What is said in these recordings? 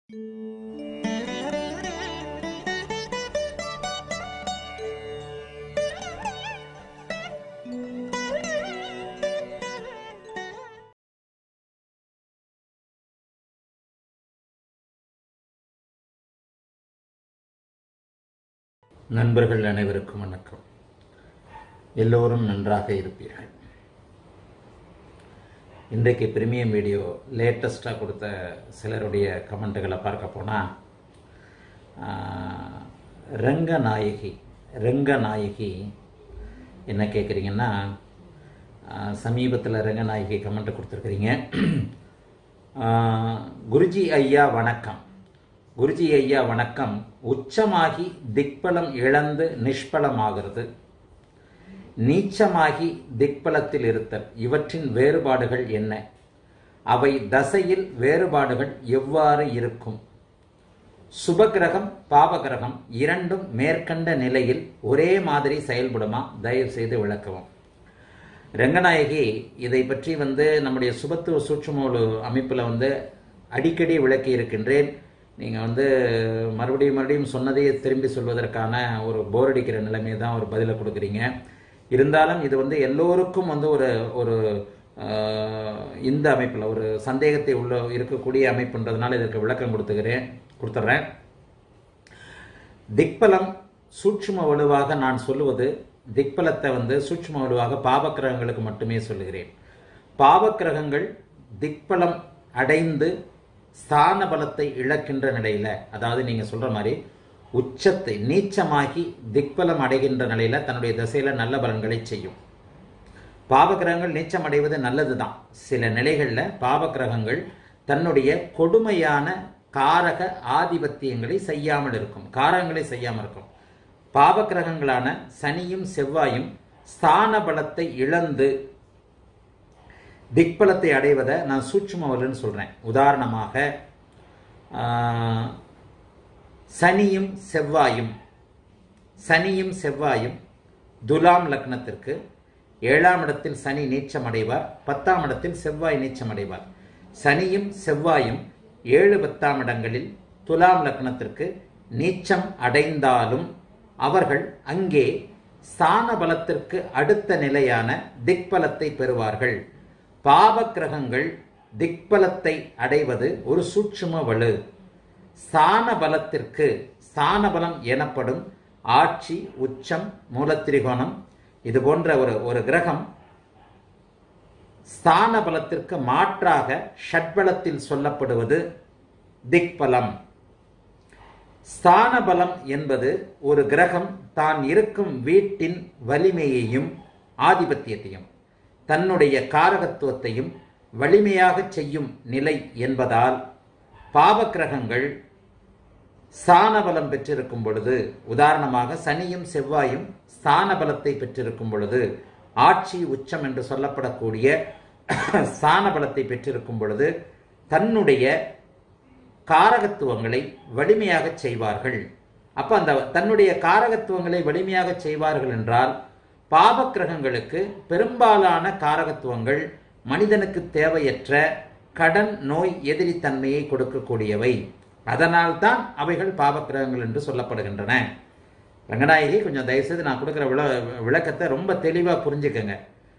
நண்பர்கள் அனைவருக்கும் வணக்கம் எல்லோரும் நன்றாக இருப்பீர்கள் இன்றைக்கு பிரிமியம் வீடியோ லேட்டஸ்ட்டாக கொடுத்த சிலருடைய கமெண்ட்டுகளை பார்க்க போனால் ரங்கநாயகி ரங்கநாயகி என்ன கேட்குறீங்கன்னா சமீபத்தில் ரங்கநாயகி கமெண்ட் கொடுத்துருக்குறீங்க ஆஹ், குருஜி ஐயா வணக்கம் குருஜி ஐயா வணக்கம் உச்சமாகி திக்பலம் இழந்து நிஷ்பலமாகிறது நீச்சமாகி திக்பலத்தில் இருத்தல் இவற்றின் வேறுபாடுகள் என்ன அவை தசையில் வேறுபாடுகள் எவ்வாறு இருக்கும் சுபகிரகம் பாபகிரகம் இரண்டும் மேற்கண்ட நிலையில் ஒரே மாதிரி செயல்படுமா தயவு செய்து விளக்கவும் ரங்கநாயகி இதை பற்றி வந்து நம்முடைய சுபத்துவ சூட்சுமோடு அமைப்பில் வந்து அடிக்கடி விளக்கி இருக்கின்றேன் நீங்கள் வந்து மறுபடியும் மறுபடியும் சொன்னதையே திரும்பி சொல்வதற்கான ஒரு போர் அடிக்கிற நிலைமை தான் ஒரு பதிலை கொடுக்குறீங்க இருந்தாலும் இது வந்து எல்லோருக்கும் வந்து ஒரு ஒரு ஆஹ், இந்த அமைப்பில் ஒரு சந்தேகத்தை உள்ள இருக்கக்கூடிய அமைப்புன்றதுனால இதற்கு விளக்கம் கொடுத்துக்கிறேன் கொடுத்துட்றேன் திக்பலம் சூட்சும வலுவாக நான் சொல்லுவது திக்பலத்தை வந்து சூட்சும வலுவாக பாவக்கிரகங்களுக்கு மட்டுமே சொல்லுகிறேன் பாவக்கிரகங்கள் திக்பலம் அடைந்து ஸ்தான பலத்தை இழக்கின்ற நிலையில அதாவது நீங்க சொல்ற மாதிரி உச்சத்தை நீச்சமாகி திக்பலம் அடைகின்ற நிலையில தன்னுடைய திசையில நல்ல பலன்களை செய்யும் பாவகிரகங்கள் நீச்சம் அடைவது நல்லதுதான் சில நிலைகளில் பாவகிரகங்கள் தன்னுடைய கொடுமையான காரக ஆதிபத்தியங்களை செய்யாமல் இருக்கும் காரகங்களை செய்யாமல் இருக்கும் பாவகிரகங்களான சனியும் செவ்வாயும் ஸ்தான பலத்தை இழந்து திக்பலத்தை அடைவதை நான் சூட்சுமவல்னு சொல்றேன் உதாரணமாக ஆஹ், சனியும் செவ்வாயும் சனியும் செவ்வாயும் துலாம் லக்னத்திற்கு ஏழாம் இடத்தில் சனி நீச்சம் அடைவார் பத்தாம் இடத்தில் செவ்வாய் நீச்சம் அடைவார் சனியும் செவ்வாயும் ஏழு பத்தாம் இடங்களில் துலாம் லக்னத்திற்கு நீச்சம் அடைந்தாலும் அவர்கள் அங்கே ஸ்தான பலத்திற்கு அடுத்த நிலையான திக்பலத்தை பெறுவார்கள் பாவக்கிரகங்கள் திக்பலத்தை அடைவது ஒரு சூட்சும வலு ஸ்தான பலத்திற்கு ஸ்தான பலம் எனப்படும் ஆட்சி உச்சம் மூலத்திரிகோணம் இது போன்ற ஒரு ஒரு கிரகம் ஸ்தான பலத்திற்கு மாற்றாக ஷட்பலத்தில் சொல்லப்படுவது திக்பலம் ஸ்தான பலம் என்பது ஒரு கிரகம் தான் இருக்கும் வீட்டின் வலிமையையும் ஆதிபத்தியத்தையும் தன்னுடைய காரகத்துவத்தையும் வலிமையாக செய்யும் நிலை என்பதால் பாவக்கிரகங்கள் ஸ்தான பலம் பெற்றிருக்கும் பொழுது உதாரணமாக சனியும் செவ்வாயும் ஸ்தான பலத்தை பெற்றிருக்கும் பொழுது ஆட்சி உச்சம் என்று சொல்லப்படக்கூடிய ஸ்தான பலத்தை பெற்றிருக்கும் பொழுது தன்னுடைய காரகத்துவங்களை வலிமையாக செய்வார்கள் அப்ப அந்த தன்னுடைய காரகத்துவங்களை வலிமையாக செய்வார்கள் என்றால் பாவக்கிரகங்களுக்கு பெரும்பாலான காரகத்துவங்கள் மனிதனுக்கு தேவையற்ற கடன் நோய் எதிரித்தன்மையை கொடுக்கக்கூடியவை அதனால்தான் அவைகள் பாவக்கிரகங்கள் என்று சொல்லப்படுகின்றன ரங்கநாயகி கொஞ்சம் தயவுசெய்து நான் கொடுக்குற விள விளக்கத்தை ரொம்ப தெளிவாக புரிஞ்சுக்கங்க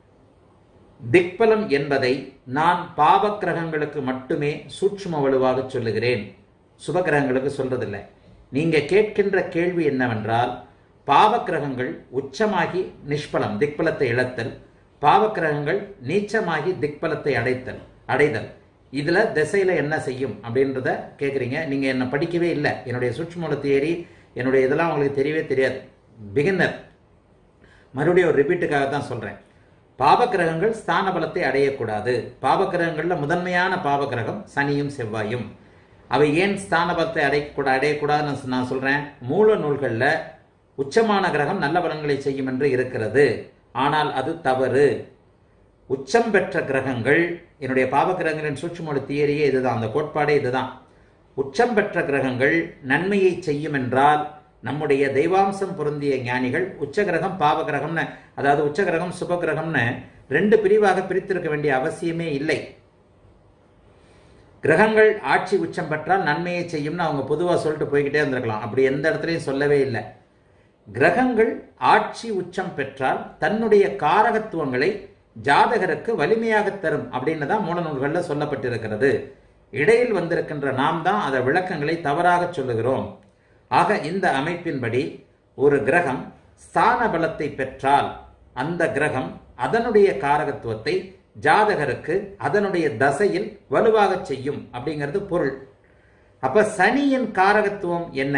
திக்பலம் என்பதை நான் பாவக்கிரகங்களுக்கு மட்டுமே சூட்சும வலுவாக சொல்லுகிறேன் சுபகிரகங்களுக்கு சொல்றதில்லை நீங்க கேட்கின்ற கேள்வி என்னவென்றால் பாவக்கிரகங்கள் உச்சமாகி நிஷ்பலம் திக்பலத்தை இழத்தல் பாவக்கிரகங்கள் நீச்சமாகி திக்பலத்தை அடைத்தல் அடைதல் இதுல திசையில என்ன செய்யும் அப்படின்றத கேக்குறீங்க நீங்க என்ன படிக்கவே இல்லை என்னுடைய சூட்சுமல தியரி என்னுடைய இதெல்லாம் உங்களுக்கு தெரியவே தெரியாது பிகினர் மறுபடியும் ஒரு ரிப்பீட்டுக்காக தான் சொல்றேன் பாவக்கிரகங்கள் ஸ்தான பலத்தை அடையக்கூடாது பாவக்கிரகங்கள்ல முதன்மையான பாவக்கிரகம் சனியும் செவ்வாயும் அவை ஏன் ஸ்தான பலத்தை அடையக்கூட அடையக்கூடாதுன்னு நான் சொல்றேன் மூல நூல்கள்ல உச்சமான கிரகம் நல்ல பலன்களை செய்யும் என்று இருக்கிறது ஆனால் அது தவறு உச்சம் பெற்ற கிரகங்கள் என்னுடைய பாவக்கிரகங்களின் சூட்சுமொழி தியரியே இதுதான் அந்த கோட்பாடே இதுதான் உச்சம் பெற்ற கிரகங்கள் நன்மையை செய்யும் என்றால் நம்முடைய தெய்வாம்சம் பொருந்திய ஞானிகள் உச்சகிரகம் பாவகிரகம்னு அதாவது உச்சகிரகம் சுபகிரகம்னு ரெண்டு பிரிவாக பிரித்திருக்க வேண்டிய அவசியமே இல்லை கிரகங்கள் ஆட்சி உச்சம் பெற்றால் நன்மையை செய்யும்னு அவங்க பொதுவாக சொல்லிட்டு போய்கிட்டே இருந்திருக்கலாம் அப்படி எந்த இடத்துலையும் சொல்லவே இல்லை கிரகங்கள் ஆட்சி உச்சம் பெற்றால் தன்னுடைய காரகத்துவங்களை ஜாதகருக்கு வலிமையாக தரும் அப்படின்னு தான் மூல நூல்களில் சொல்லப்பட்டிருக்கிறது இடையில் வந்திருக்கின்ற நாம் தான் அதை விளக்கங்களை தவறாக சொல்லுகிறோம் ஆக இந்த அமைப்பின்படி ஒரு கிரகம் ஸ்தான பலத்தை பெற்றால் அந்த கிரகம் அதனுடைய காரகத்துவத்தை ஜாதகருக்கு அதனுடைய தசையில் வலுவாக செய்யும் அப்படிங்கிறது பொருள் அப்ப சனியின் காரகத்துவம் என்ன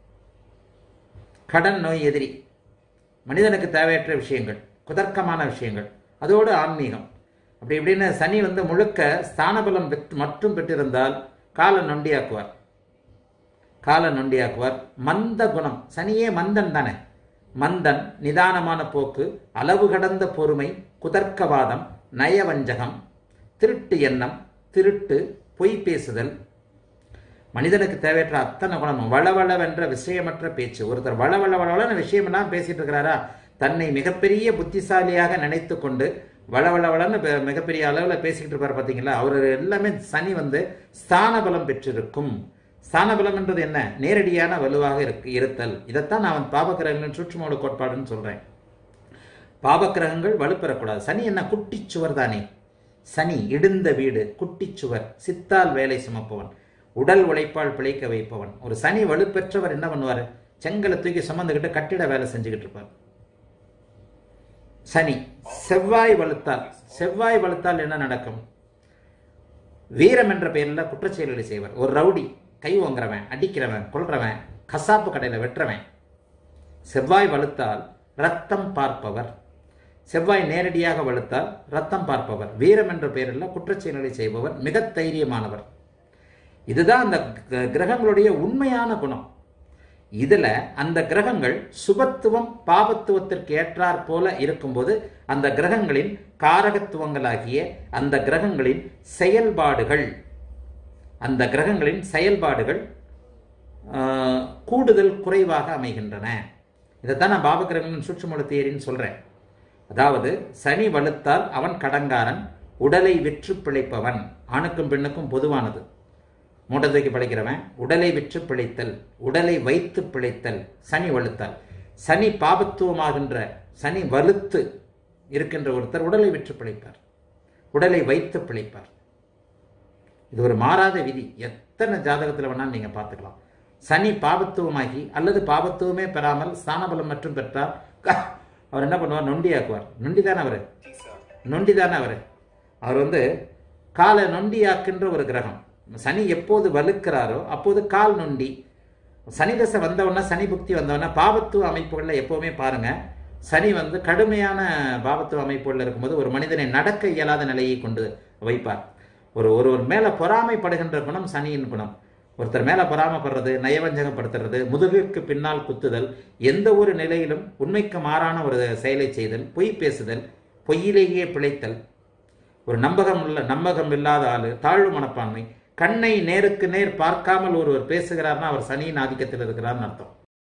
கடன் நோய் எதிரி மனிதனுக்கு தேவையற்ற விஷயங்கள் குதர்க்கமான விஷயங்கள் அதோடு ஆன்மீகம் அப்படி இப்படின்னு சனி வந்து முழுக்க ஸ்தானபலம் பெற்று மட்டும் பெற்றிருந்தால் கால நொண்டியாக்குவார் கால நொண்டியாக்குவார் மந்த குணம் சனியே மந்தன் தானே மந்தன் நிதானமான போக்கு அளவு கடந்த பொறுமை குதர்க்கவாதம் நயவஞ்சகம் திருட்டு எண்ணம் திருட்டு பொய் பேசுதல் மனிதனுக்கு தேவையற்ற அத்தனை குணமும் வளவளவென்ற விஷயமற்ற பேச்சு ஒருத்தர் வளவள வளவளன்னு விஷயமெல்லாம் பேசிட்டு இருக்கிறாரா தன்னை மிகப்பெரிய புத்திசாலியாக நினைத்து கொண்டு வளவளவளன்னு பெ- மிகப்பெரிய அளவில் பேசிக்கிட்டு இருப்பார் பார்த்தீங்களா அவர் எல்லாமே சனி வந்து ஸ்தான பலம் பெற்றிருக்கும் ஸ்தான பலம் என்றது என்ன நேரடியான வலுவாக இருக்கு இருத்தல் இதைத்தான் நான் பாபக்கிரகங்களின் சூட்சுமோட கோட்பாடுன்னு சொல்றேன் பாபக்கிரகங்கள் வலுப்பெறக்கூடாது சனி என்ன குட்டிச்சுவர் தானே சனி இடிந்த வீடு குட்டிச்சுவர் சித்தால் வேலை சுமப்பவன் உடல் உழைப்பால் பிழைக்க வைப்பவன் ஒரு சனி வலுப்பெற்றவர் என்ன பண்ணுவார் செங்கலை தூக்கி சுமந்துக்கிட்டு கட்டிட வேலை செஞ்சுக்கிட்டு இருப்பார் சனி செவ்வாய் வலுத்தால் செவ்வாய் வலுத்தால் என்ன நடக்கும் வீரம் என்ற பெயரில் குற்றச்செயல்களை செய்வார் ஒரு ரவுடி கை ஓங்குறவன் அடிக்கிறவன் கொல்றவன் கசாப்பு கடையில் வெட்டுறவன் செவ்வாய் வலுத்தால் ரத்தம் பார்ப்பவர் செவ்வாய் நேரடியாக வலுத்தால் ரத்தம் பார்ப்பவர் வீரம் என்ற பெயரில் குற்றச்செயல்களை செய்பவர் மிக தைரியமானவர் இதுதான் அந்த கிர- கிரகங்களுடைய உண்மையான குணம் இதுல அந்த கிரகங்கள் சுபத்துவம் பாபத்துவத்திற்கு ஏற்றாற் போல இருக்கும்போது அந்த கிரகங்களின் காரகத்துவங்களாகிய அந்த கிரகங்களின் செயல்பாடுகள் அந்த கிரகங்களின் செயல்பாடுகள் ஆஹ், கூடுதல் குறைவாக அமைகின்றன இதைத்தான் நான் பாபகிரகங்களின் சுற்றுமூல தியரின்னு சொல்றேன் அதாவது சனி வலுத்தால் அவன் கடங்காரன் உடலை விற்று பிழைப்பவன் ஆணுக்கும் பெண்ணுக்கும் பொதுவானது மூட்டை தூக்கி பிழைக்கிறவன் உடலை விற்று பிழைத்தல் உடலை வைத்து பிழைத்தல் சனி வலுத்தால் சனி பாபத்துவமாகின்ற சனி வலுத்து இருக்கின்ற ஒருத்தர் உடலை விற்று பிழைப்பார் உடலை வைத்து பிழைப்பார் இது ஒரு மாறாத விதி எத்தனை ஜாதகத்தில் வேணாலும் நீங்க பார்த்துக்கலாம் சனி பாபத்துவமாகி அல்லது பாபத்துவமே பெறாமல் ஸ்தானபலம் மற்றும் பெற்றால் அவர் என்ன பண்ணுவார் நொண்டியாக்குவார் நொண்டி தானே அவர் நொண்டி தானே அவர் அவர் வந்து காலை நொண்டியாக்குன்ற ஒரு கிரகம் சனி எப்போது வலுக்கிறாரோ அப்போது கால் நொண்டி சனி தசை வந்தவொடனே சனி புக்தி வந்தவொடனே பாவத்துவ அமைப்புகளில் எப்போவுமே பாருங்க சனி வந்து கடுமையான பாவத்துவ அமைப்புகளில் இருக்கும்போது ஒரு மனிதனை நடக்க இயலாத நிலையை கொண்டு வைப்பார் ஒரு ஒருவர் மேலே பொறாமைப்படுகின்ற குணம் சனியின் குணம் ஒருத்தர் மேலே பொறாமைப்படுறது நயவஞ்சகப்படுத்துறது முதுகுக்கு பின்னால் குத்துதல் எந்த ஒரு நிலையிலும் உண்மைக்கு மாறான ஒரு செயலை செய்தல் பொய் பேசுதல் பொய்யிலேயே பிழைத்தல் ஒரு நம்பகம் உள்ள நம்பகம் இல்லாத ஆளு தாழ்வு மனப்பான்மை கண்ணை நேருக்கு நேர் பார்க்காமல் ஒருவர் பேசுகிறார்னா அவர் சனியின் ஆதிக்கத்தில் இருக்கிறார்னு அர்த்தம்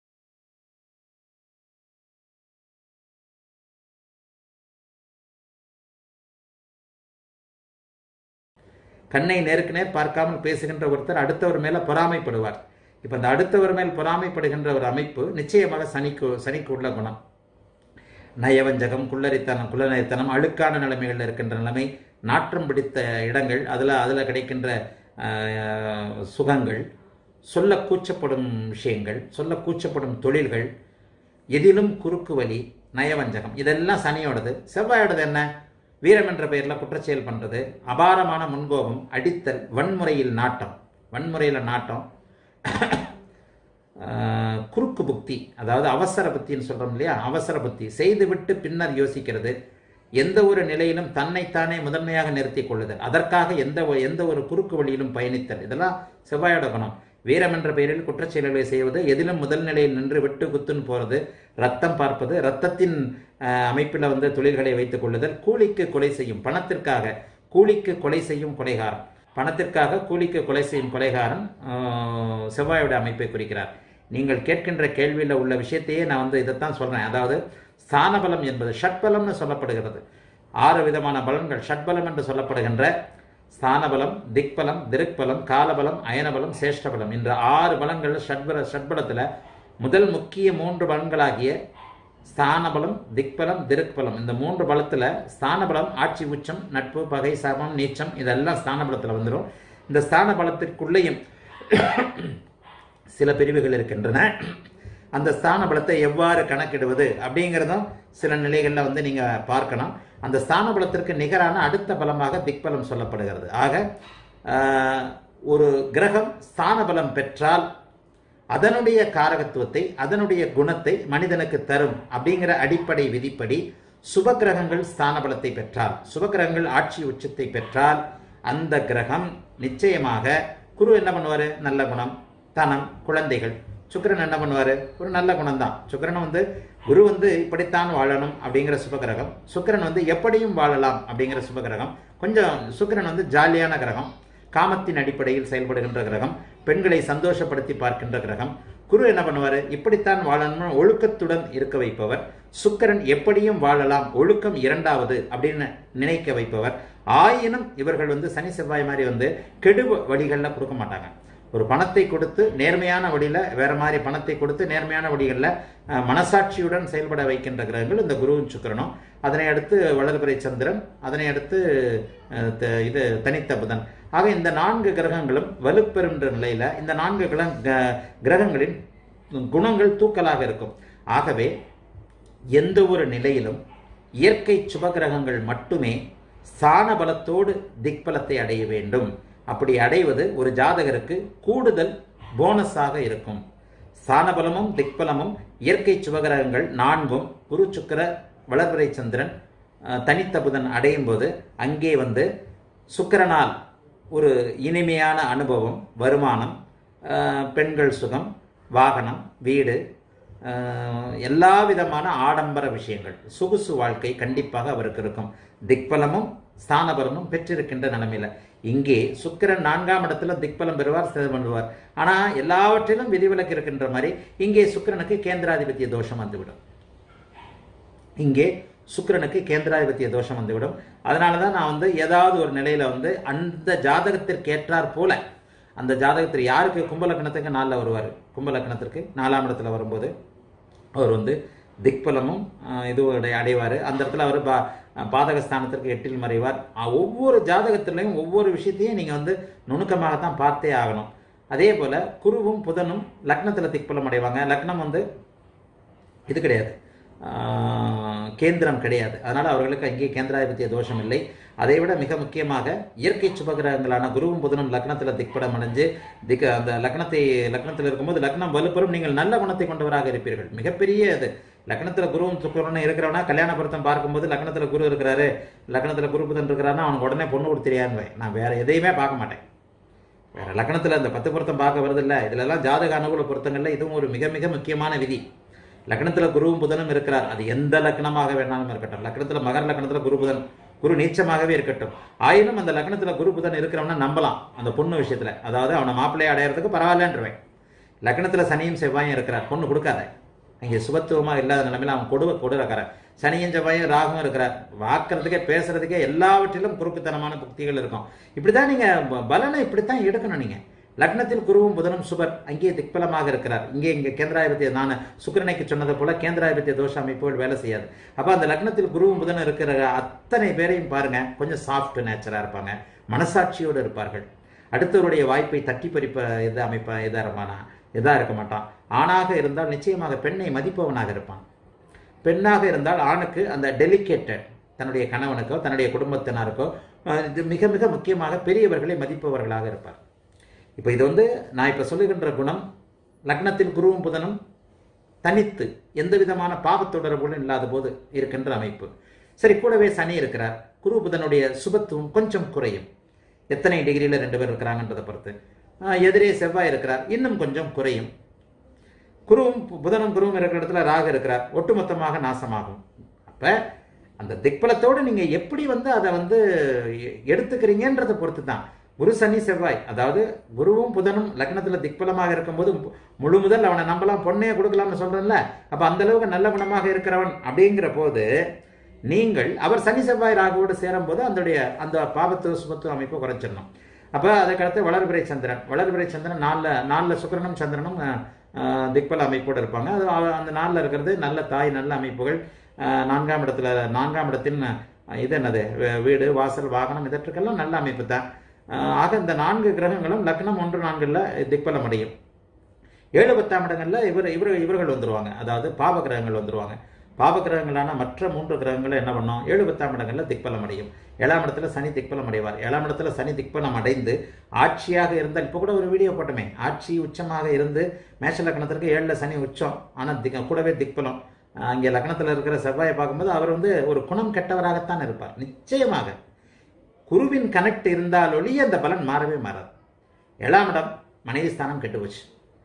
கண்ணை நேருக்கு நேர் பார்க்காமல் பேசுகின்ற ஒருத்தர் அடுத்தவர் மேல பொறாமைப்படுவார் இப்ப அந்த அடுத்தவர் மேல் பொறாமைப்படுகின்ற ஒரு அமைப்பு நிச்சயமாக சனிக்கு சனிக்கு உள்ள குணம் நயவஞ்சகம் குள்ளரித்தனம் குள்ளநரித்தனம் அழுக்கான நிலைமைகளில் இருக்கின்ற நிலைமை நாற்றம் பிடித்த இடங்கள் அதில் அதில் கிடைக்கின்ற ஆஹ், சுகங்கள் சொல்ல கூச்சப்படும் விஷயங்கள் சொல்ல கூச்சப்படும் தொழில்கள் எதிலும் குறுக்கு வழி நயவஞ்சகம் இதெல்லாம் சனியோடது செவ்வாயோடது என்ன வீரம் என்ற பெயரில் குற்றச்செயல் பண்ணுறது அபாரமான முன்கோபம் அடித்தல் வன்முறையில் நாட்டம் வன்முறையில் நாட்டம் ஆஹ், குறுக்கு புக்தி அதாவது அவசர புத்தின்னு சொல்றோம் இல்லையா அவசர புத்தி செய்துவிட்டு பின்னர் யோசிக்கிறது எந்த ஒரு நிலையிலும் தன்னைத்தானே முதன்மையாக நிறுத்திக் கொள்ளுதல் அதற்காக எந்த ஒ- எந்த ஒரு குறுக்கு வழியிலும் பயணித்தல் இதெல்லாம் செவ்வாயோட குணம் வீரம் என்ற பெயரில் குற்றச்செயல்களை செய்வது எதிலும் முதல் நிலையில் நின்று விட்டு குத்துன்னு போறது ரத்தம் பார்ப்பது ரத்தத்தின் ஆஹ், அமைப்பில் வந்து தொழில்களை வைத்துக் கொள்ளுதல் கூலிக்கு கொலை செய்யும் பணத்திற்காக கூலிக்கு கொலை செய்யும் கொலைகாரன் பணத்திற்காக கூலிக்கு கொலை செய்யும் கொலைகாரன் ஆஹ், செவ்வாயோட அமைப்பை குறிக்கிறார் நீங்கள் கேட்கின்ற கேள்வியில் உள்ள விஷயத்தையே நான் வந்து இதைத்தான் சொல்றேன் அதாவது ஸ்தானபலம் என்பது ஷட்பலம்னு சொல்லப்படுகிறது ஆறு விதமான பலன்கள் ஷட்பலம் என்று சொல்லப்படுகின்ற ஸ்தானபலம் திக்பலம் திருக்பலம் காலபலம் அயனபலம் சேஷ்டபலம் என்ற ஆறு பலங்கள் ஷட்பல ஷட்பலத்தில் முதல் முக்கிய மூன்று பலன்களாகிய ஸ்தானபலம் திக்பலம் திருக்பலம் இந்த மூன்று பலத்தில் ஸ்தானபலம் ஆட்சி உச்சம் நட்பு பகை சமம் நீச்சம் இதெல்லாம் ஸ்தானபலத்தில் வந்துடும் இந்த ஸ்தான பலத்திற்குள்ளேயும் சில பிரிவுகள் இருக்கின்றன அந்த ஸ்தான பலத்தை எவ்வாறு கணக்கிடுவது அப்படிங்கிறதும் சில நிலைகளில் வந்து நீங்கள் பார்க்கணும் அந்த ஸ்தான பலத்திற்கு நிகரான அடுத்த பலமாக திக்பலம் சொல்லப்படுகிறது ஆக ஆஹ், ஒரு கிரகம் ஸ்தான பலம் பெற்றால் அதனுடைய காரகத்துவத்தை அதனுடைய குணத்தை மனிதனுக்கு தரும் அப்படிங்கிற அடிப்படை விதிப்படி சுப கிரகங்கள் ஸ்தான பலத்தை பெற்றால் சுப கிரகங்கள் ஆட்சி உச்சத்தை பெற்றால் அந்த கிரகம் நிச்சயமாக குரு என்ன பண்ணுவாரு நல்ல குணம் தனம் குழந்தைகள் சுக்கிரன் என்ன பண்ணுவாரு ஒரு நல்ல குணம் தான் சுக்கிரன் வந்து குரு வந்து இப்படித்தான் வாழணும் அப்படிங்கிற சுபகிரகம் சுக்கிரன் வந்து எப்படியும் வாழலாம் அப்படிங்கிற சுபகிரகம் கொஞ்சம் சுக்கிரன் வந்து ஜாலியான கிரகம் காமத்தின் அடிப்படையில் செயல்படுகின்ற கிரகம் பெண்களை சந்தோஷப்படுத்தி பார்க்கின்ற கிரகம் குரு என்ன பண்ணுவார் இப்படித்தான் வாழணும் ஒழுக்கத்துடன் இருக்க வைப்பவர் சுக்கிரன் எப்படியும் வாழலாம் ஒழுக்கம் இரண்டாவது அப்படின்னு நினைக்க வைப்பவர் ஆயினும் இவர்கள் வந்து சனி செவ்வாய் மாதிரி வந்து கெடு வழிகளில் கொடுக்க மாட்டாங்க ஒரு பணத்தை கொடுத்து நேர்மையான வழியில் வேற மாதிரி பணத்தை கொடுத்து நேர்மையான வழிகளில் அஹ், மனசாட்சியுடன் செயல்பட வைக்கின்ற கிரகங்கள் இந்த குருவும் சுக்கிரனும் அதனை அடுத்து வளர்பிறை சந்திரன் அதனை அடுத்து அஹ், த- இது தனித்த புதன் ஆக இந்த நான்கு கிரகங்களும் வலுப்பெறுன்ற நிலையில இந்த நான்கு கிர க- கிரகங்களின் குணங்கள் தூக்கலாக இருக்கும் ஆகவே எந்த ஒரு நிலையிலும் இயற்கை சுபகிரகங்கள் மட்டுமே ஸ்தான பலத்தோடு திக்பலத்தை அடைய வேண்டும் அப்படி அடைவது ஒரு ஜாதகருக்கு கூடுதல் போனஸாக இருக்கும் ஸ்தான பலமும் திக்பலமும் இயற்கை சுபகிரகங்கள் நான்கும் குரு சுக்கிர வளர்பிறை சந்திரன் அஹ், தனித்த புதன் அடையும் போது அங்கே வந்து சுக்கிரனால் ஒரு இனிமையான அனுபவம் வருமானம் அஹ், பெண்கள் சுகம் வாகனம் வீடு அஹ், எல்லா விதமான ஆடம்பர விஷயங்கள் சொகுசு வாழ்க்கை கண்டிப்பாக அவருக்கு இருக்கும் திக்பலமும் ஸ்தானபலமும் பெற்றிருக்கின்ற நிலைமையில இங்கே சுக்கிரன் நான்காம் இடத்துல திக்பலம் பெறுவார் சிதம் பண்ணுவார் ஆனா எல்லாவற்றிலும் விதிவிலக்கு இருக்கின்ற மாதிரி இங்கே சுக்கிரனுக்கு கேந்திராதிபத்திய தோஷம் வந்துவிடும் இங்கே சுக்கிரனுக்கு கேந்திராதிபத்திய தோஷம் வந்துவிடும் அதனால தான் நான் வந்து ஏதாவது ஒரு நிலையில வந்து அந்த ஜாதகத்திற்கு ஏற்றாற் போல அந்த ஜாதகத்தில் யாருக்கு கும்பலக்கணத்துக்கு நாலில் வருவார் கும்பலக்கணத்திற்கு நாலாம் இடத்துல வரும்போது அவர் வந்து திக்பலமும் ஆஹ், இது அடைவார் அந்த இடத்துல அவர் பா பாதகஸ்தானத்திற்கு எட்டில் மறைவார் ஆஹ், ஒவ்வொரு ஜாதகத்திலையும் ஒவ்வொரு விஷயத்தையும் நீங்கள் வந்து நுணுக்கமாகத்தான் பார்த்தே ஆகணும் அதே போல குருவும் புதனும் லக்னத்தில் திக்பலம் அடைவாங்க லக்னம் வந்து இது கிடையாது ஆஹ், கேந்திரம் கிடையாது அதனால் அவர்களுக்கு அங்கே கேந்திராதிபத்திய தோஷம் இல்லை அதை விட மிக முக்கியமாக இயற்கை சுபகிரகங்களான குருவும் புதனும் லக்னத்தில் திக்படம் அடைஞ்சு திக் அந்த லக்னத்தை லக்னத்தில் இருக்கும்போது லக்னம் வலுப்பெறும் நீங்கள் நல்ல குணத்தை கொண்டவராக இருப்பீர்கள் மிகப்பெரிய அது லக்னத்தில் குருவும் சுக்கரனும் இருக்கிறவனா கல்யாண பொருத்தம் பார்க்கும்போது லக்னத்தில் குரு இருக்கிறாரு லக்னத்தில் குரு புதன் இருக்கிறாருன்னா அவனுக்கு உடனே பொண்ணு கொடுத்துறியான்னு நான் வேற எதையுமே பார்க்க மாட்டேன் வேற லக்னத்தில் இந்த பத்து பொருத்தம் பார்க்க வருது இல்லை இதுலலாம் ஜாதக அனுகூல பொருத்தங்கள்ல இதுவும் ஒரு மிக மிக முக்கியமான விதி லக்னத்தில் குருவும் புதனும் இருக்கிறார் அது எந்த லக்னமாக வேணாலும் இருக்கட்டும் லக்னத்தில் மகர லக்னத்தில் குரு புதன் குரு நீச்சமாகவே இருக்கட்டும் ஆயினும் அந்த லக்னத்தில் குரு புதன் இருக்கிறவன நம்பலாம் அந்த பொண்ணு விஷயத்துல அதாவது அவனை மாப்பிள்ளையை அடையிறதுக்கு பரவாயில்லன்றவேன் லக்னத்தில் சனியும் செவ்வாயும் இருக்கிறார் பொண்ணு கொடுக்காத இங்கே சுபத்துவமாக இல்லாத நிலைமையில அவன் கொடுவ கொடுறக்காரன் சனியும் செவ்வாயும் ராகும் இருக்கிறார் வாக்குறதுக்கே பேசுறதுக்கே எல்லாவற்றிலும் குறுக்குத்தனமான புக்திகள் இருக்கும் இப்படிதான் நீங்க ப- பலனை இப்படித்தான் எடுக்கணும் நீங்க லக்னத்தில் குருவும் புதனும் சுபர் அங்கே திக்பலமாக இருக்கிறார் இங்கே இங்கே கேந்திராதிபத்திய நான் சுக்கிரனைக்கு சொன்னது போல கேந்திராதிபத்திய தோஷ அமைப்புகள் வேலை செய்யாது அப்ப அந்த லக்னத்தில் குருவும் புதனும் இருக்கிற அத்தனை பேரையும் பாருங்க கொஞ்சம் சாஃப்ட் நேச்சரா இருப்பாங்க மனசாட்சியோடு இருப்பார்கள் அடுத்தவருடைய வாய்ப்பை தட்டி பறிப்ப இது அமைப்ப இதாரமானா இதா இருக்க மாட்டான் ஆணாக இருந்தால் நிச்சயமாக பெண்ணை மதிப்பவனாக இருப்பான் பெண்ணாக இருந்தால் ஆணுக்கு அந்த டெலிகேட்டட் தன்னுடைய கணவனுக்கோ தன்னுடைய குடும்பத்தினருக்கோ அஹ், இது மிக மிக முக்கியமாக பெரியவர்களை மதிப்பவர்களாக இருப்பார் இப்போ இது வந்து நான் இப்போ சொல்லுகின்ற குணம் லக்னத்தில் குருவும் புதனும் தனித்து எந்த விதமான பாவத் தொடர்புகளும் இல்லாத போது இருக்கின்ற அமைப்பு சரி கூடவே சனி இருக்கிறார் குரு புதனுடைய சுபத்துவம் கொஞ்சம் குறையும் எத்தனை டிகிரியில் ரெண்டு பேர் இருக்கிறாங்கன்றதை பொறுத்து ஆஹ், எதிரே செவ்வாய் இருக்கிறார் இன்னும் கொஞ்சம் குறையும் குருவும் பு- புதனும் குருவும் இருக்கிற இடத்துல ராகு இருக்கிறார் ஒட்டுமொத்தமாக நாசமாகும் அப்ப அந்த திக்பலத்தோடு நீங்க எப்படி வந்து அதை வந்து எ- எடுத்துக்கிறீங்கன்றதை பொறுத்து தான் குரு சனி செவ்வாய் அதாவது குருவும் புதனும் லக்னத்துல திக்பலமாக இருக்கும்போது மு- முழு முதல் அவனை நம்பலாம் பொண்ணையே கொடுக்கலாம்னு சொல்றேன்ல அப்ப அந்த அளவுக்கு நல்ல குணமாக இருக்கிறவன் அப்படிங்கிற போது நீங்கள் அவர் சனி செவ்வாய் ராகுவோடு சேரும்போது அதோடைய அந்த பாபத்துவ சுபத்துவ அமைப்பு குறைச்சிடணும் அப்போ அதுக்கடுத்து வளர்பிறை சந்திரன் வளர்பிறை சந்திரன் நாலில் நாலில் சுக்கிரனும் சந்திரனும் அஹ், அஹ், திக்பல அமைப்போடு இருப்பாங்க அது அவ- அந்த நாளில் இருக்கிறது நல்ல தாய் நல்ல அமைப்புகள் அஹ், நான்காம் இடத்துல நான்காம் இடத்தின் அஹ், இது என்னது வீ- வீடு வாசல் வாகனம் இதற்கெல்லாம் நல்ல அமைப்பு தான் அஹ், ஆக இந்த நான்கு கிரகங்களும் லக்னம் ஒன்று நான்குல திக்பலம் அடையும் ஏழு பத்தாம் இடங்கள்ல இவர் இவர் இவர்கள் வந்துருவாங்க அதாவது பாவ கிரகங்கள் வந்துருவாங்க பாவ கிரகங்களான மற்ற மூன்று கிரகங்களும் என்ன பண்ணும் ஏழு பத்தாம் இடங்கள்ல திக்பலம் அடையும் ஏழாம் இடத்துல சனி திக்பலம் அடைவார் ஏழாம் இடத்துல சனி திக்பலம் அடைந்து ஆட்சியாக இருந்தால் இப்போ கூட ஒரு வீடியோ போட்டோமே ஆட்சி உச்சமாக இருந்து மேஷ லக்னத்திற்கு ஏழுல சனி உச்சம் ஆனால் திக் கூடவே திக்பலம் அஹ் அங்கே லக்னத்தில் இருக்கிற செவ்வாயை பார்க்கும்போது அவர் வந்து ஒரு குணம் கெட்டவராகத்தான் இருப்பார் நிச்சயமாக குருவின் கனெக்ட் இருந்தால் ஒழிய அந்த பலன் மாறவே மாறாது ஏழாம் இடம் மனைவி ஸ்தானம் கெட்டு போச்சு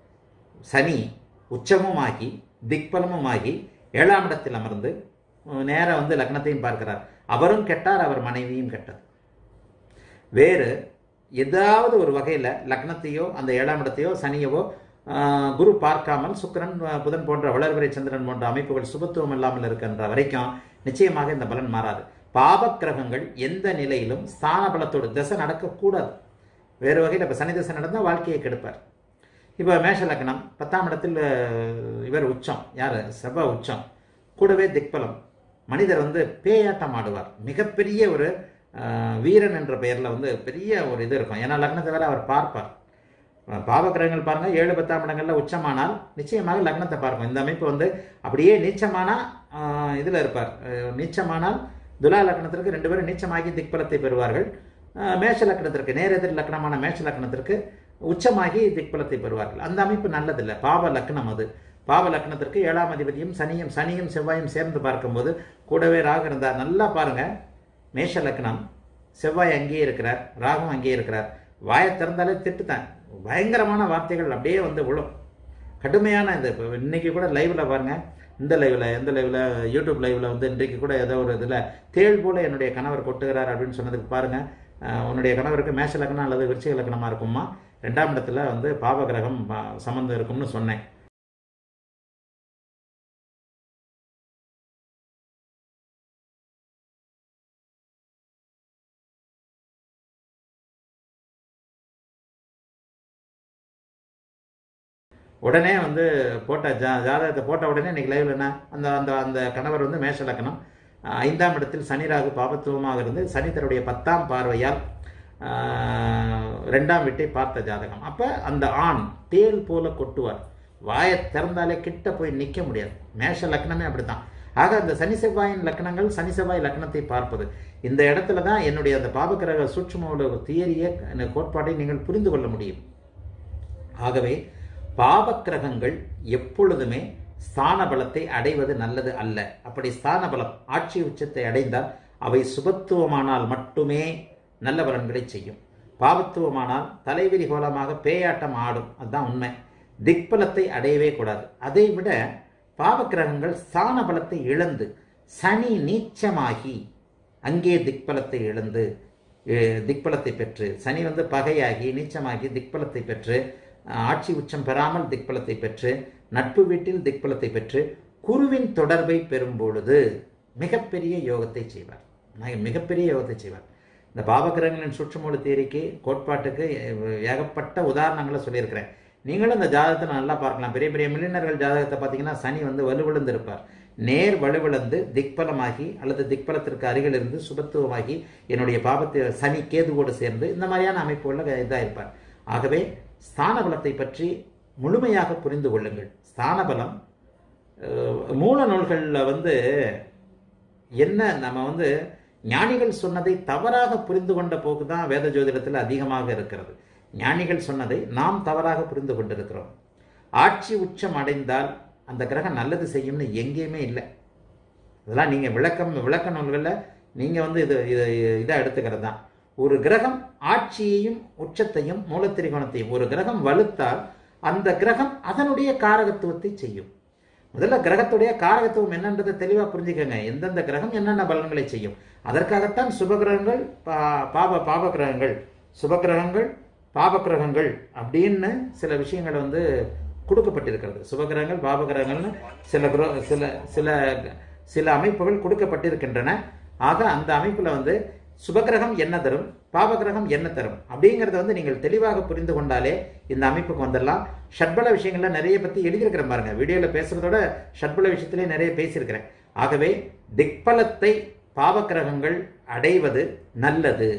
சனி உச்சமுமாகி திக்பலமுமாகி ஏழாம் இடத்தில் அமர்ந்து நேரா வந்து லக்னத்தையும் பார்க்கிறார் அவரும் கெட்டார் அவர் மனைவியும் கெட்டது வேறு ஏதாவது ஒரு வகையில் லக்னத்தையோ அந்த ஏழாம் இடத்தையோ சனியவோ ஆஹ், குரு பார்க்காமல் சுக்கிரன் ஆஹ், புதன் போன்ற வளர்பிறை சந்திரன் போன்ற அமைப்புகள் சுபத்துவம் இல்லாமல் இருக்கின்ற வரைக்கும் நிச்சயமாக இந்த பலன் மாறாது பாப கிரகங்கள் எந்த நிலையிலும் ஸ்தான பலத்தோடு திசை நடக்கக்கூடாது வேறு வகையில் இப்போ சனி திசை நடந்தால் வாழ்க்கையை கெடுப்பார் இப்போ மேஷ லக்னம் பத்தாம் இடத்தில் அஹ், இவர் உச்சம் யார் செவ்வாய் உச்சம் கூடவே திக்பலம் மனிதர் வந்து பேயாட்டம் ஆடுவார் மிகப்பெரிய ஒரு அஹ், வீரன் என்ற பெயரில் வந்து பெரிய ஒரு இது இருக்கும் ஏன்னா லக்னத்தை வேற அவர் பார்ப்பார் அஹ், பாவக்கிரகங்கள் பாருங்க ஏழு பத்தாம் இடங்கள்ல உச்சமானால் நிச்சயமாக லக்னத்தை பார்க்கும் இந்த அமைப்பு வந்து அப்படியே நீச்சமானா அஹ், இதுல இருப்பார் அஹ், நீச்சமானால் துலா லக்னத்திற்கு ரெண்டு பேரும் நீச்சமாகி திக்பலத்தை பெறுவார்கள் அஹ், மேஷ லக்னத்திற்கு நேரெதிர் லக்னமான மேஷ லக்னத்திற்கு உச்சமாகி திக்பலத்தை பெறுவார்கள் அந்த அமைப்பு நல்லதில்லை பாவ லக்னம் அது பாவ லக்னத்திற்கு ஏழாம் அதிபதியும் சனியும் சனியும் செவ்வாயும் சேர்ந்து பார்க்கும்போது கூடவே ராகு இருந்தார் நல்லா பாருங்க மேஷ லக்னம் செவ்வாய் அங்கேயே இருக்கிறார் ராகும் அங்கேயே இருக்கிறார் வாயை திறந்தாலே திட்டுதான் பயங்கரமான வார்த்தைகள் அப்படியே வந்து விழும் கடுமையான இந்த இப்போ இன்னைக்கு கூட லைவ்ல பாருங்க இந்த லைவ்ல எந்த லைவ்ல யூடியூப் லைவ்ல வந்து இன்றைக்கு கூட ஏதோ ஒரு இதுல தேள் போல என்னுடைய கணவர் கொட்டுகிறார் அப்படின்னு சொன்னதுக்கு பாருங்க அஹ், உன்னுடைய கணவருக்கு மேஷ லக்னம் அல்லது விருச்சிக லக்னமா இருக்குமா ரெண்டாம் இடத்துல வந்து பாவகிரகம் ப- சம்பந்தம் இருக்கும்னு சொன்னேன் உடனே வந்து போட்ட ஜா ஜாதகத்தை போட்ட உடனே இன்னைக்கு லைவ்ல என்ன அந்த அந்த அந்த கணவர் வந்து மேஷ லக்னம் அஹ், ஐந்தாம் இடத்தில் சனி ராகு பாபத்துவமாக இருந்து சனி தன்னுடைய பத்தாம் பார்வையால் ஆஹ், ரெண்டாம் வீட்டை பார்த்த ஜாதகம் அப்ப அந்த ஆண் தேல் போல கொட்டுவார் வாயை திறந்தாலே கிட்ட போய் நிற்க முடியாது மேஷ லக்னமே அப்படித்தான் ஆக அந்த சனி செவ்வாயின் லக்னங்கள் சனி செவ்வாய் லக்னத்தை பார்ப்பது இந்த இடத்துல தான் என்னுடைய அந்த பாபகிரக சூட்சுமோட தியரிய கோட்பாட்டை நீங்கள் புரிந்து கொள்ள முடியும் ஆகவே பாவக்கிரகங்கள் எப்பொழுதுமே ஸ்தான பலத்தை அடைவது நல்லது அல்ல அப்படி ஸ்தான பலம் ஆட்சி உச்சத்தை அடைந்தால் அவை சுபத்துவமானால் மட்டுமே நல்ல பலன்களை செய்யும் பாவத்துவமானால் தலைவிரி கோலமாக பேயாட்டம் ஆடும் அதுதான் உண்மை திக்பலத்தை அடையவே கூடாது அதை விட பாவக்கிரகங்கள் ஸ்தான பலத்தை இழந்து சனி நீச்சமாகி அங்கே திக்பலத்தை இழந்து அஹ், திக்பலத்தை பெற்று சனி வந்து பகையாகி நீச்சமாகி திக்பலத்தை பெற்று அஹ், ஆட்சி உச்சம் பெறாமல் திக்பலத்தை பெற்று நட்பு வீட்டில் திக்பலத்தை பெற்று குருவின் தொடர்பை பெறும் பொழுது மிகப்பெரிய யோகத்தை செய்வார் நான் மிகப்பெரிய யோகத்தை செய்வார் இந்த பாவகிரகங்களின் சுற்றுமூல தேரிக்கு கோட்பாட்டுக்கு அஹ், ஏகப்பட்ட உதாரணங்களை சொல்லியிருக்கிறேன் நீங்களும் இந்த ஜாதகத்தை நல்லா பார்க்கலாம் பெரிய பெரிய மில்லினர்கள் ஜாதகத்தை பார்த்தீங்கன்னா சனி வந்து வலுவிழந்து இருப்பார் நேர் வலுவிழந்து திக்பலமாகி அல்லது திக்பலத்திற்கு அருகில் இருந்து சுபத்துவமாகி என்னுடைய பாபத்தை சனி கேதுவோடு சேர்ந்து இந்த மாதிரியான அமைப்புள்ள இதாக இருப்பார் ஆகவே ஸ்தான பலத்தை பற்றி முழுமையாக புரிந்து கொள்ளுங்கள் ஸ்தான பலம் அஹ், மூல நூல்களில் வந்து என்ன நம்ம வந்து ஞானிகள் சொன்னதை தவறாக புரிந்து கொண்ட போக்கு தான் வேத ஜோதிடத்தில் அதிகமாக இருக்கிறது ஞானிகள் சொன்னதை நாம் தவறாக புரிந்து கொண்டிருக்கிறோம் ஆட்சி உச்சம் அடைந்தால் அந்த கிரகம் நல்லது செய்யும்னு எங்கேயுமே இல்லை இதெல்லாம் நீங்கள் விளக்கம் விளக்க நூல்களில் நீங்கள் வந்து இது இது இதாக எடுத்துக்கிறது தான் ஒரு கிரகம் ஆட்சியையும் உச்சத்தையும் மூலத்திரிகோணத்தையும் ஒரு கிரகம் வலுத்தால் அந்த கிரகம் அதனுடைய காரகத்துவத்தை செய்யும் முதல்ல கிரகத்துடைய காரகத்துவம் என்னன்றதை தெளிவாக புரிஞ்சுக்கங்க எந்தெந்த கிரகம் என்னென்ன பலன்களை செய்யும் அதற்காகத்தான் சுபகிரகங்கள் பா- பாப பாப கிரகங்கள் சுபகிரகங்கள் பாப கிரகங்கள் அப்படின்னு சில விஷயங்கள் வந்து கொடுக்கப்பட்டிருக்கிறது சுபகிரகங்கள் பாப கிரகங்கள்னு சில கிரோ சில சில சில அமைப்புகள் கொடுக்கப்பட்டிருக்கின்றன ஆக அந்த அமைப்புல வந்து சுபகிரகம் என்ன தரும் பாவகிரகம் என்ன தரும் அப்படிங்கறத வந்து நீங்கள் தெளிவாக புரிந்து கொண்டாலே இந்த அமைப்புக்கு வந்துடலாம் ஷட்பல விஷயங்கள்ல நிறைய பத்தி எழுதியிருக்கிறேன் பாருங்க வீடியோல பேசுறதோட ஷட்பல விஷயத்திலே நிறைய பேசியிருக்கிறேன் ஆகவே திக்பலத்தை பாவகிரகங்கள் அடைவது நல்லது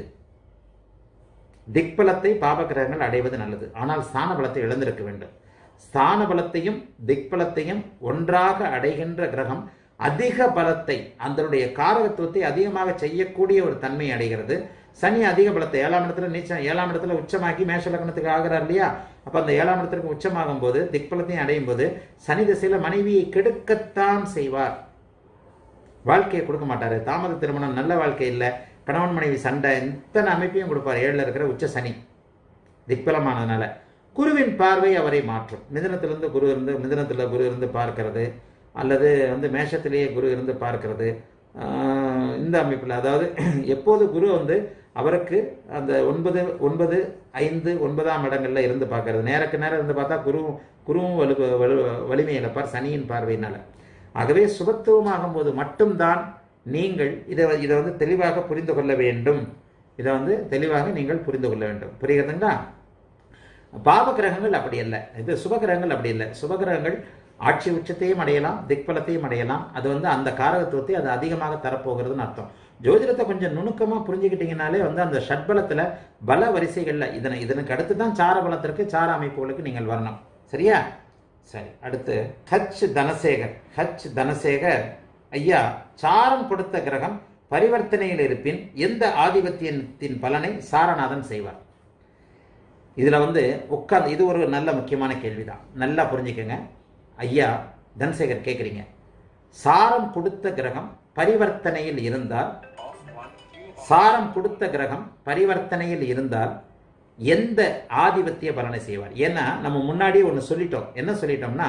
திக்பலத்தை பாவகிரகங்கள் அடைவது நல்லது ஆனால் ஸ்தான பலத்தை இழந்திருக்க வேண்டும் ஸ்தான பலத்தையும் திக்பலத்தையும் ஒன்றாக அடைகின்ற கிரகம் அதிக பலத்தை அதனுடைய காரகத்துவத்தை அதிகமாக செய்யக்கூடிய ஒரு தன்மை அடைகிறது சனி அதிக பலத்தை ஏழாம் இடத்துல நீச்சம் ஏழாம் இடத்துல உச்சமாக்கி மேஷ லக்னத்துக்கு ஆகிறார் இல்லையா அப்ப அந்த ஏழாம் இடத்திற்கு உச்சமாகும் போது திக்பலத்தையும் அடையும் போது சனி திசையில மனைவியை கெடுக்கத்தான் செய்வார் வாழ்க்கையை கொடுக்க மாட்டாரு தாமத திருமணம் நல்ல வாழ்க்கை இல்லை கணவன் மனைவி சண்டை இத்தனை அமைப்பையும் கொடுப்பார் ஏழுல இருக்கிற உச்ச சனி திக்பலமானதுனால குருவின் பார்வை அவரை மாற்றும் மிதனத்திலிருந்து குரு இருந்து மிதனத்தில் குரு இருந்து பார்க்கிறது அல்லது வந்து மேஷத்திலேயே குரு இருந்து பார்க்கிறது ஆஹ் இந்த அமைப்பில் அதாவது எப்போது குரு வந்து அவருக்கு அந்த ஒன்பது ஒன்பது ஐந்து ஒன்பதாம் இடங்கள்ல இருந்து பார்க்கறது நேருக்கு நேரம் இருந்து பார்த்தா குரு குருவும் வலு வலு வலிமை இழப்பார் சனியின் பார்வையினால ஆகவே சுபத்துவமாகும் போது மட்டும்தான் நீங்கள் இதை இதை வந்து தெளிவாக புரிந்து கொள்ள வேண்டும் இதை வந்து தெளிவாக நீங்கள் புரிந்து கொள்ள வேண்டும் புரிகிறதுங்களா பாவ கிரகங்கள் அப்படி அல்ல இது சுபகிரகங்கள் அப்படி இல்லை சுபகிரகங்கள் ஆட்சி உச்சத்தையும் அடையலாம் திக்பலத்தையும் அடையலாம் அது வந்து அந்த காரகத்துவத்தை அது அதிகமாக தரப்போகிறதுன்னு அர்த்தம் ஜோதிடத்தை கொஞ்சம் நுணுக்கமா புரிஞ்சுக்கிட்டீங்கனாலே வந்து அந்த ஷட்பலத்துல பல வரிசைகள்ல இதனை இதனுக்கு அடுத்து தான் சார பலத்திற்கு சார அமைப்புகளுக்கு நீங்கள் வரணும் சரியா சரி அடுத்து ஹச் தனசேகர் ஹச் தனசேகர் ஐயா சாரம் கொடுத்த கிரகம் பரிவர்த்தனையில் இருப்பின் எந்த ஆதிபத்தியத்தின் பலனை சாரநாதன் செய்வார் இதுல வந்து உட்கார்ந்து இது ஒரு நல்ல முக்கியமான கேள்விதான் நல்லா புரிஞ்சுக்கங்க ஐயா தனசேகர் கேட்குறீங்க சாரம் கொடுத்த கிரகம் பரிவர்த்தனையில் இருந்தால் சாரம் கொடுத்த கிரகம் பரிவர்த்தனையில் இருந்தால் எந்த ஆதிபத்திய பலனை செய்வார் ஏன்னா நம்ம முன்னாடியே ஒன்று சொல்லிட்டோம் என்ன சொல்லிட்டோம்னா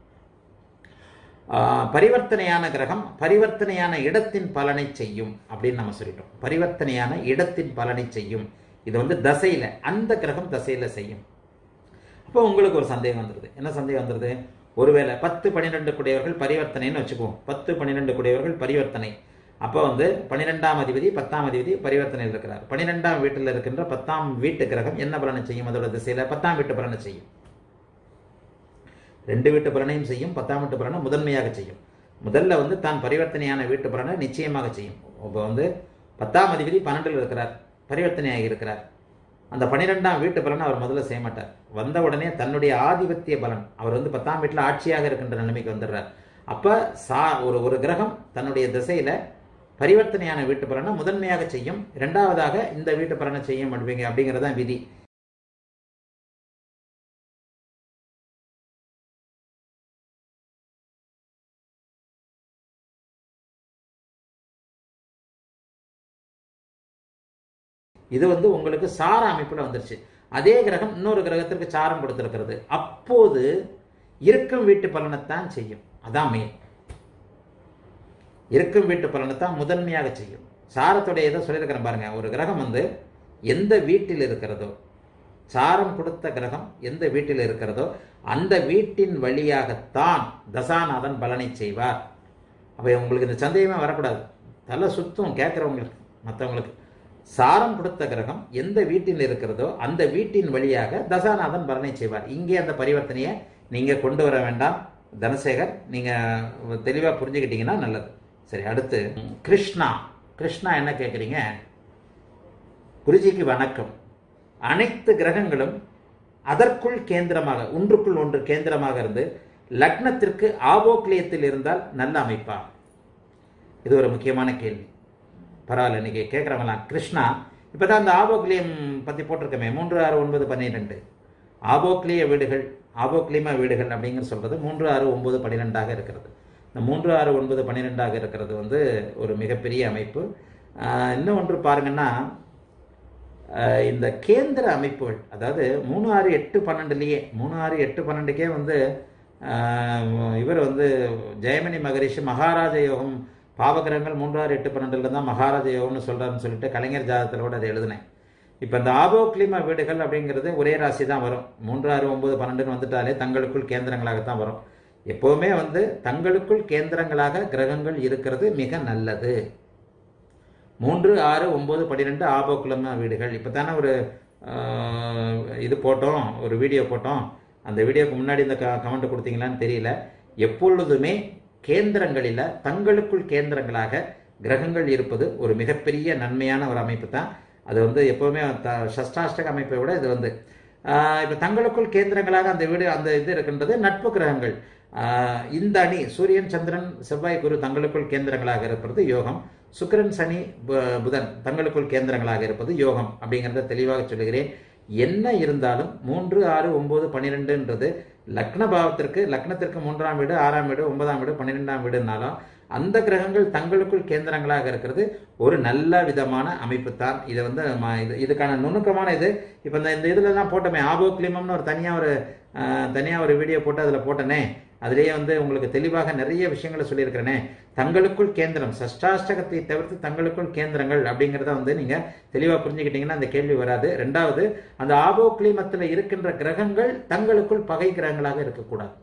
ஆஹ், பரிவர்த்தனையான கிரகம் பரிவர்த்தனையான இடத்தின் பலனை செய்யும் அப்படின்னு நம்ம சொல்லிட்டோம் பரிவர்த்தனையான இடத்தின் பலனை செய்யும் இது வந்து தசையில அந்த கிரகம் தசையில செய்யும் அப்போ உங்களுக்கு ஒரு சந்தேகம் வந்துடுது என்ன சந்தேகம் வந்துடுது ஒருவேளை பத்து பன்னிரெண்டு குடையவர்கள் பரிவர்த்தனைன்னு வச்சுக்குவோம் பத்து பன்னிரெண்டு குடையவர்கள் பரிவர்த்தனை அப்போ வந்து பன்னிரெண்டாம் அதிபதி பத்தாம் அதிபதி பரிவர்த்தனையில் இருக்கிறார் பன்னிரெண்டாம் வீட்டில் இருக்கின்ற பத்தாம் வீட்டு கிரகம் என்ன பலனை செய்யும் அதோட திசையில பத்தாம் வீட்டு பலனை செய்யும் ரெண்டு வீட்டு பலனையும் செய்யும் பத்தாம் வீட்டு பலனை முதன்மையாக செய்யும் முதல்ல வந்து தான் பரிவர்த்தனையான வீட்டு பலனை நிச்சயமாக செய்யும் இப்போ வந்து பத்தாம் அதிபதி பன்னெண்டில் இருக்கிறார் பரிவர்த்தனையாகி இருக்கிறார் அந்த பன்னிரெண்டாம் வீட்டு பலனை அவர் முதல்ல செய்ய மாட்டார் வந்த உடனே தன்னுடைய ஆதிபத்திய பலன் அவர் வந்து பத்தாம் வீட்டில் ஆட்சியாக இருக்கின்ற நிலைமைக்கு வந்துடுறார் அப்ப சா ஒரு ஒரு கிரகம் தன்னுடைய திசையில பரிவர்த்தனையான வீட்டு பலனை முதன்மையாக செய்யும் இரண்டாவதாக இந்த வீட்டு பலனை செய்யும் அப்படிங்க அப்படிங்கிறதான் விதி இது வந்து உங்களுக்கு சார அமைப்புல வந்துருச்சு அதே கிரகம் இன்னொரு கிரகத்திற்கு சாரம் கொடுத்திருக்கிறது அப்போது இருக்கும் வீட்டு பலனைத்தான் செய்யும் அதான் மெயின் இருக்கும் வீட்டு பலனைத்தான் முதன்மையாக செய்யும் சாரத்துடைய இதை சொல்லியிருக்கிறேன் பாருங்க ஒரு கிரகம் வந்து எந்த வீட்டில் இருக்கிறதோ சாரம் கொடுத்த கிரகம் எந்த வீட்டில் இருக்கிறதோ அந்த வீட்டின் வழியாகத்தான் தசாநாதன் பலனை செய்வார் அப்போ உங்களுக்கு இந்த சந்தேகமே வரக்கூடாது தலை சுத்தம் கேட்குறவங்களுக்கு மற்றவங்களுக்கு சாரம் கொடுத்த கிரகம் எந்த வீட்டில் இருக்கிறதோ அந்த வீட்டின் வழியாக தசாநாதன் பலனை செய்வார் இங்கே அந்த பரிவர்த்தனையை நீங்கள் கொண்டு வர வேண்டாம் தனசேகர் நீங்கள் தெளிவாக புரிஞ்சுக்கிட்டீங்கன்னா நல்லது சரி அடுத்து கிருஷ்ணா கிருஷ்ணா என்ன கேட்குறீங்க குருஜிக்கு வணக்கம் அனைத்து கிரகங்களும் அதற்குள் கேந்திரமாக ஒன்றுக்குள் ஒன்று கேந்திரமாக இருந்து லக்னத்திற்கு ஆபோக்லியத்தில் இருந்தால் நல்ல அமைப்பா இது ஒரு முக்கியமான கேள்வி பரவாயில்ல இன்னைக்கு கேட்குறவங்களாம் கிருஷ்ணா இப்போ தான் அந்த ஆபோக்லியம் பற்றி போட்டிருக்கமே மூன்று ஆறு ஒன்பது பன்னிரெண்டு ஆபோக்லிய வீடுகள் ஆபோக்லியம வீடுகள் அப்படிங்கிற சொல்றது மூன்று ஆறு ஒன்பது பன்னிரெண்டாக இருக்கிறது இந்த மூன்று ஆறு ஒன்பது பன்னிரெண்டாக இருக்கிறது வந்து ஒரு மிகப்பெரிய அமைப்பு ஆஹ் இன்னும் ஒன்று பாருங்கன்னா ஆஹ் இந்த கேந்திர அமைப்புகள் அதாவது மூணு ஆறு எட்டு பன்னெண்டுலேயே மூணு ஆறு எட்டு பன்னெண்டுக்கே வந்து ஆஹ் இவர் வந்து ஜெயமணி மகரிஷி மகாராஜ யோகம் பாவகிரகங்கள் மூன்றாறு எட்டு பன்னெண்டுல தான் மகாராஜ யோகம்னு சொல்றாருன்னு சொல்லிட்டு கலைஞர் ஜாதகத்தில் கூட அதை எழுதினேன் இப்போ இந்த ஆபோக்லிம வீடுகள் அப்படிங்கிறது ஒரே ராசி தான் வரும் மூன்று ஆறு ஒன்பது பன்னெண்டுன்னு வந்துட்டாலே தங்களுக்குள் கேந்திரங்களாகத்தான் வரும் எப்போவுமே வந்து தங்களுக்குள் கேந்திரங்களாக கிரகங்கள் இருக்கிறது மிக நல்லது மூன்று ஆறு ஒம்பது பன்னிரெண்டு ஆபோக்குலமா வீடுகள் இப்போ தானே ஒரு ஆஹ், இது போட்டோம் ஒரு வீடியோ போட்டோம் அந்த வீடியோக்கு முன்னாடி இந்த க கமெண்ட் கொடுத்தீங்களான்னு தெரியல எப்பொழுதுமே கேந்திரங்களில் தங்களுக்குள் கேந்திரங்களாக கிரகங்கள் இருப்பது ஒரு மிகப்பெரிய நன்மையான ஒரு அமைப்பு தான் அது வந்து எப்போவுமே த சஷ்டாஷ்டக அமைப்பை விட இது வந்து இப்போ தங்களுக்குள் கேந்திரங்களாக அந்த வீடு அந்த இது இருக்கின்றது நட்பு கிரகங்கள் ஆஹ் இந்த அணி சூரியன் சந்திரன் செவ்வாய் குரு தங்களுக்குள் கேந்திரங்களாக இருப்பது யோகம் சுக்கிரன் சனி பு- புதன் தங்களுக்குள் கேந்திரங்களாக இருப்பது யோகம் அப்படிங்கிறத தெளிவாக சொல்லுகிறேன் என்ன இருந்தாலும் மூன்று ஆறு ஒன்பது பன்னிரெண்டுன்றது லக்ன பாவத்திற்கு லக்னத்திற்கு மூன்றாம் வீடு ஆறாம் வீடு ஒன்பதாம் வீடு பன்னிரெண்டாம் வீடுனாலும் அந்த கிரகங்கள் தங்களுக்குள் கேந்திரங்களாக இருக்கிறது ஒரு நல்ல விதமான அமைப்பு தான் இது வந்து ம- இது இதுக்கான நுணுக்கமான இது இப்போ இந்த இந்த இதில் தான் போட்டோமே ஆபோ கிளிமம்னு ஒரு தனியாக ஒரு தனியாக ஒரு வீடியோ போட்டு அதில் போட்டனே அதிலேயே வந்து உங்களுக்கு தெளிவாக நிறைய விஷயங்களை சொல்லியிருக்கிறேனே தங்களுக்குள் கேந்திரம் சஷ்டாஷ்டகத்தை தவிர்த்து தங்களுக்குள் கேந்திரங்கள் அப்படிங்கிறத வந்து நீங்கள் தெளிவாக புரிஞ்சுக்கிட்டீங்கன்னா அந்த கேள்வி வராது ரெண்டாவது அந்த ஆபோ கிளிமத்தில் இருக்கின்ற கிரகங்கள் தங்களுக்குள் பகை கிரகங்களாக இருக்கக்கூடாது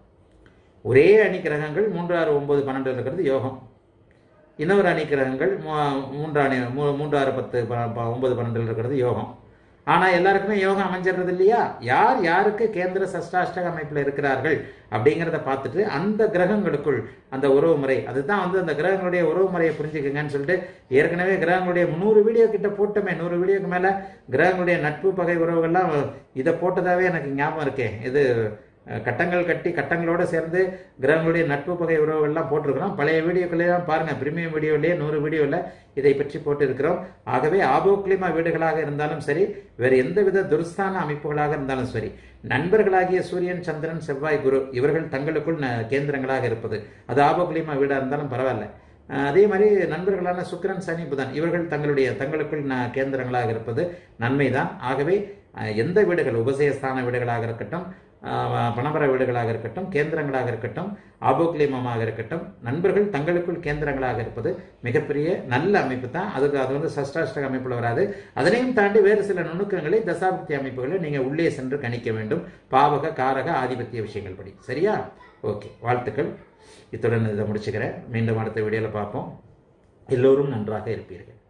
ஒரே அணி கிரகங்கள் மூன்று ஆறு ஒன்பது பன்னெண்டு இருக்கிறது யோகம் இன்னொரு அணி கிரகங்கள் மூ- மூன்று அணி மூ- மூன்று ஆறு பத்து ப- ப- ஒன்பது பன்னெண்டில் இருக்கிறது யோகம் ஆனால் எல்லாருக்குமே யோகம் அமைஞ்சிடுறது இல்லையா யார் யாருக்கு கேந்திர சஷ்டாஷ்டக அமைப்பில் இருக்கிறார்கள் அப்படிங்கிறத பார்த்துட்டு அந்த கிரகங்களுக்குள் அந்த உறவு முறை அதுதான் வந்து அந்த கிரகங்களுடைய உறவு முறையை புரிஞ்சுக்குங்கன்னு சொல்லிட்டு ஏற்கனவே கிரகங்களுடைய நூறு வீடியோ கிட்ட போட்டோமே நூறு வீடியோக்கு மேலே கிரகங்களுடைய நட்பு பகை உறவுகள்லாம் இதை போட்டதாவே எனக்கு ஞாபகம் இருக்கே இது அஹ், கட்டங்கள் கட்டி கட்டங்களோட சேர்ந்து கிரகங்களுடைய நட்பு பகை உறவுகள்லாம் போட்டிருக்கிறோம் பழைய வீடியோக்களையும் பாருங்க பிரீமியம் வீடியோலேயே நூறு வீடியோவில் இதை பற்றி போட்டிருக்கிறோம் ஆகவே ஆபோக்ளிமா வீடுகளாக இருந்தாலும் சரி வேறு எந்தவித துர்ஸ்தான அமைப்புகளாக இருந்தாலும் சரி நண்பர்களாகிய சூரியன் சந்திரன் செவ்வாய் குரு இவர்கள் தங்களுக்குள் ந- கேந்திரங்களாக இருப்பது அது ஆபோக்ளிமா வீடாக இருந்தாலும் பரவாயில்ல அஹ், அதே மாதிரி நண்பர்களான சுக்கிரன் சனி புதன் இவர்கள் தங்களுடைய தங்களுக்குள் ந- கேந்திரங்களாக இருப்பது நன்மைதான் ஆகவே அஹ், எந்த வீடுகள் உபசயஸ்தான வீடுகளாக இருக்கட்டும் ஆஹ் பணபர வீடுகளாக இருக்கட்டும் கேந்திரங்களாக இருக்கட்டும் ஆபோக்லிமமாக இருக்கட்டும் நண்பர்கள் தங்களுக்குள் கேந்திரங்களாக இருப்பது மிகப்பெரிய நல்ல அமைப்பு தான் அதுக்கு அது வந்து சஷ்டாஷ்டக அமைப்பில் வராது அதனையும் தாண்டி வேறு சில நுணுக்கங்களை தசாபக்தி அமைப்புகளை நீங்கள் உள்ளே சென்று கணிக்க வேண்டும் பாவக காரக ஆதிபத்திய விஷயங்கள் படி சரியா ஓகே வாழ்த்துக்கள் இத்துடன் இதை முடிச்சுக்கிறேன் மீண்டும் அடுத்த வீடியோவில் பார்ப்போம் எல்லோரும் நன்றாக இருப்பீர்கள்